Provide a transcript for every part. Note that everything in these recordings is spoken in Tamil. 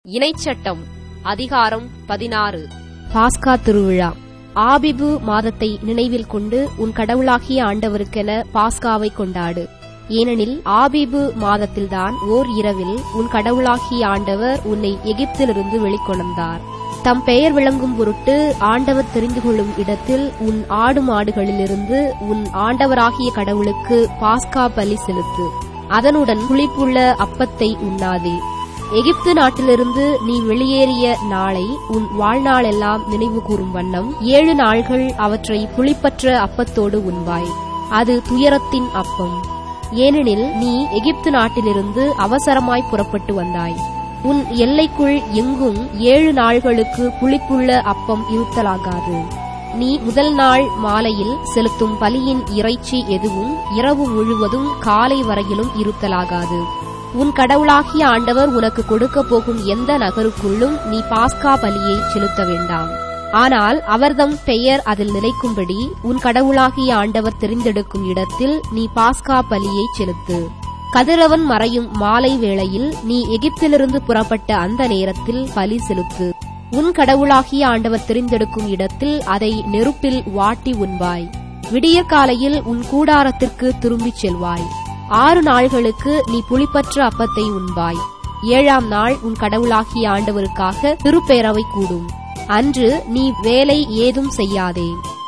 இணைச்சட்டம் அதிகாரம் பதினாறு பாஸ்கா திருவிழா ஆபிபு மாதத்தை நினைவில் கொண்டு உன் கடவுளாகிய ஆண்டவருக்கென பாஸ்காவை கொண்டாடு ஏனெனில் ஆபிபு மாதத்தில்தான் ஓர் இரவில் உன் கடவுளாகிய ஆண்டவர் உன்னை எகிப்திலிருந்து வெளிக்கொணர்ந்தார் தம் பெயர் விளங்கும் பொருட்டு ஆண்டவர் தெரிந்து கொள்ளும் இடத்தில் உன் ஆடு மாடுகளிலிருந்து உன் ஆண்டவராகிய கடவுளுக்கு பாஸ்கா பலி செலுத்து அதனுடன் புளிப்புள்ள அப்பத்தை உண்ணாதே எகிப்து நாட்டிலிருந்து நீ வெளியேறிய நாளை உன் வாழ்நாளெல்லாம் நினைவு கூறும் வண்ணம் ஏழு நாள்கள் அவற்றை புளிப்பற்ற அப்பத்தோடு உண்பாய் அது துயரத்தின் அப்பம் ஏனெனில் நீ எகிப்து நாட்டிலிருந்து அவசரமாய் புறப்பட்டு வந்தாய் உன் எல்லைக்குள் எங்கும் ஏழு நாள்களுக்கு புளிப்புள்ள அப்பம் இருத்தலாகாது நீ முதல் நாள் மாலையில் செலுத்தும் பலியின் இறைச்சி எதுவும் இரவு முழுவதும் காலை வரையிலும் இருத்தலாகாது உன் கடவுளாகிய ஆண்டவர் உனக்கு கொடுக்க போகும் எந்த நகருக்குள்ளும் நீ பாஸ்கா பலியை செலுத்த வேண்டாம் ஆனால் அவர்தம் பெயர் அதில் நிலைக்கும்படி உன் கடவுளாகிய ஆண்டவர் தெரிந்தெடுக்கும் இடத்தில் நீ பாஸ்கா பலியை செலுத்து கதிரவன் மறையும் மாலை வேளையில் நீ எகிப்திலிருந்து புறப்பட்ட அந்த நேரத்தில் பலி செலுத்து உன் கடவுளாகிய ஆண்டவர் தெரிந்தெடுக்கும் இடத்தில் அதை நெருப்பில் வாட்டி உண்பாய் விடியற்காலையில் உன் கூடாரத்திற்கு திரும்பிச் செல்வாய் ஆறு நாள்களுக்கு நீ புளிப்பற்ற அப்பத்தை உண்பாய் ஏழாம் நாள் உன் கடவுளாகிய ஆண்டவருக்காக திருப்பேரவை கூடும் அன்று நீ வேலை ஏதும் செய்யாதே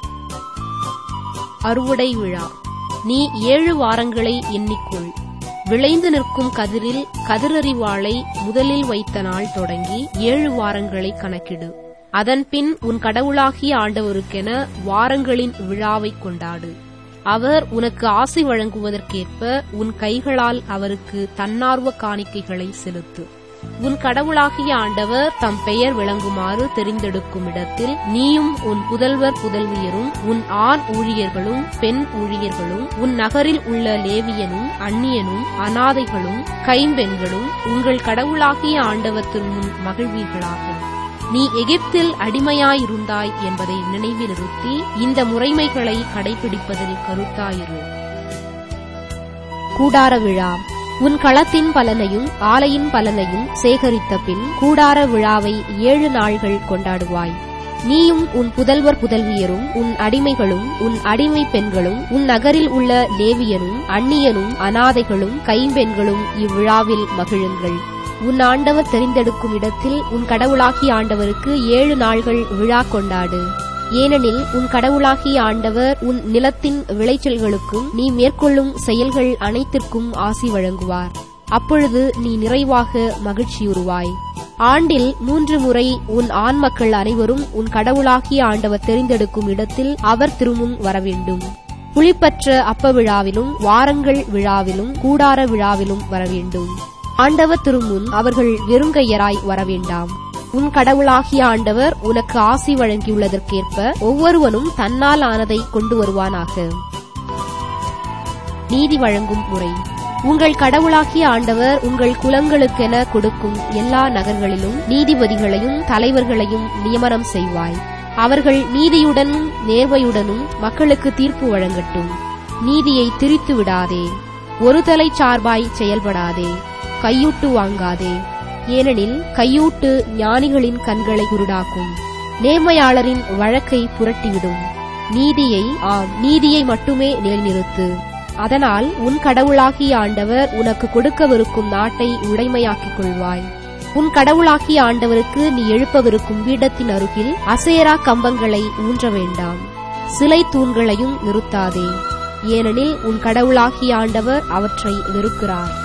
அறுவடை விழா நீ ஏழு வாரங்களை எண்ணிக்கொள் விளைந்து நிற்கும் கதிரில் கதிரறிவாளை முதலில் வைத்த நாள் தொடங்கி ஏழு வாரங்களை கணக்கிடு அதன்பின் உன் கடவுளாகிய ஆண்டவருக்கென வாரங்களின் விழாவை கொண்டாடு அவர் உனக்கு ஆசை வழங்குவதற்கேற்ப உன் கைகளால் அவருக்கு தன்னார்வ காணிக்கைகளை செலுத்து உன் கடவுளாகிய ஆண்டவர் தம் பெயர் விளங்குமாறு தெரிந்தெடுக்கும் இடத்தில் நீயும் உன் புதல்வர் புதல்வியரும் உன் ஆண் ஊழியர்களும் பெண் ஊழியர்களும் உன் நகரில் உள்ள லேவியனும் அந்நியனும் அனாதைகளும் கைம்பெண்களும் உங்கள் கடவுளாகிய ஆண்டவர் திருமுன் மகிழ்வீர்களாக நீ எகிப்தில் அடிமையாயிருந்தாய் என்பதை நினைவில் நிறுத்தி இந்த முறைமைகளை கடைபிடிப்பதில் கருத்தாயிரு கூடார விழா உன் களத்தின் பலனையும் ஆலையின் பலனையும் சேகரித்த பின் கூடார விழாவை ஏழு நாள்கள் கொண்டாடுவாய் நீயும் உன் புதல்வர் புதல்வியரும் உன் அடிமைகளும் உன் அடிமை பெண்களும் உன் நகரில் உள்ள லேவியனும் அந்நியனும் அனாதைகளும் கைம்பெண்களும் இவ்விழாவில் மகிழுங்கள் உன் ஆண்டவர் தெரிந்தெடுக்கும் இடத்தில் உன் கடவுளாகிய ஆண்டவருக்கு ஏழு நாள்கள் விழா கொண்டாடு ஏனெனில் உன் கடவுளாகிய ஆண்டவர் உன் நிலத்தின் விளைச்சல்களுக்கும் நீ மேற்கொள்ளும் செயல்கள் அனைத்திற்கும் ஆசி வழங்குவார் அப்பொழுது நீ நிறைவாக மகிழ்ச்சியுறுவாய் ஆண்டில் மூன்று முறை உன் ஆண் மக்கள் அனைவரும் உன் கடவுளாகிய ஆண்டவர் தெரிந்தெடுக்கும் இடத்தில் அவர் திருமுன் வரவேண்டும் புளிப்பற்ற அப்ப விழாவிலும் வாரங்கள் விழாவிலும் கூடார விழாவிலும் வரவேண்டும் ஆண்டவர் திருமுன் அவர்கள் வெறுங்கையராய் வரவேண்டாம் உன் கடவுளாகிய ஆண்டவர் உனக்கு ஆசி வழங்கியுள்ளதற்கேற்ப ஒவ்வொருவனும் தன்னால் ஆனதை கொண்டு வருவானாக நீதி வழங்கும் முறை உங்கள் கடவுளாகிய ஆண்டவர் உங்கள் குலங்களுக்கென கொடுக்கும் எல்லா நகர்களிலும் நீதிபதிகளையும் தலைவர்களையும் நியமனம் செய்வாய் அவர்கள் நீதியுடனும் நேர்மையுடனும் மக்களுக்கு தீர்ப்பு வழங்கட்டும் நீதியை திரித்து விடாதே ஒரு தலை சார்பாய் செயல்படாதே கையூட்டு வாங்காதே ஏனெனில் கையூட்டு ஞானிகளின் கண்களை குருடாக்கும் நேர்மையாளரின் வழக்கை புரட்டிவிடும் நீதியை ஆம் நீதியை மட்டுமே நிலைநிறுத்து அதனால் உன் கடவுளாகிய ஆண்டவர் உனக்கு கொடுக்கவிருக்கும் நாட்டை உடைமையாக்கிக் கொள்வாய் உன் கடவுளாகிய ஆண்டவருக்கு நீ எழுப்பவிருக்கும் வீடத்தின் அருகில் அசேரா கம்பங்களை ஊன்ற வேண்டாம் சிலை தூண்களையும் நிறுத்தாதே ஏனெனில் உன் கடவுளாகிய ஆண்டவர் அவற்றை வெறுக்கிறார்